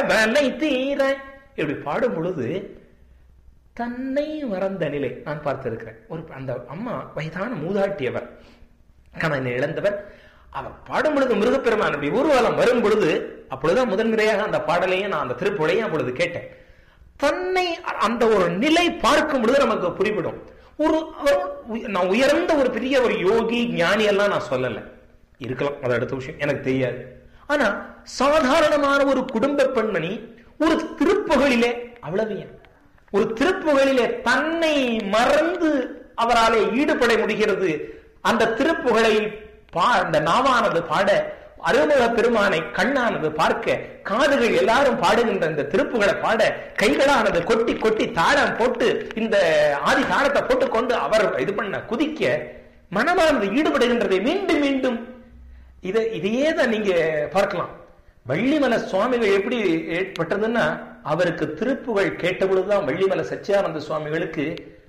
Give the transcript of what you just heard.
தனை தீர இப்படி பாடும் பொழுது தன்னை மறந்த நிலை நான் பார்த்திருக்கிறேன் ஒரு அந்த அம்மா வயதான மூதாட்டியவர் கணவனை இழந்தவர் அவர் பாடும் பொழுது முருகப்பெருமான் அப்படி ஊர்வலம் வரும் பொழுது அப்பொழுதுதான் முதன்முறையாக அந்த பாடலையும் நான் அந்த திருப்புழையும் அப்பொழுது கேட்டேன் தன்னை அந்த ஒரு நிலை பார்க்கும் பொழுது நமக்கு புரிவிடும் ஒரு ஒரு- நான் உயர்ந்த ஒரு பெரிய ஒரு யோகி ஞானி எல்லாம் நான் சொல்லல இருக்கலாம் அது அடுத்த விஷயம் எனக்கு தெரியாது ஆனா சாதாரணமான ஒரு குடும்ப பெண்மணி ஒரு திருப்புகளிலே அவ்வளவு ஏன் ஒரு திருப்புகளிலே தன்னை மறந்து அவராலே ஈடுபட முடிகிறது அந்த திருப்புகளை பா அந்த நாவானது பாட அருமுக பெருமானை கண்ணானது பார்க்க காதுகள் எல்லாரும் பாடுகின்ற இந்த திருப்புகளை பாட கைகளானது கொட்டி கொட்டி தாளம் போட்டு இந்த ஆதி தாளத்தை போட்டுக்கொண்டு அவர் இது பண்ண குதிக்க மனமானது ஈடுபடுகின்றதை மீண்டும் மீண்டும் இதை இதையே தான் நீங்க பார்க்கலாம் வள்ளிமலை சுவாமிகள் எப்படி ஏற்பட்டதுன்னா அவருக்கு திருப்புகள் கேட்ட பொழுதுதான் வள்ளிமலை சச்சியானந்த சுவாமிகளுக்கு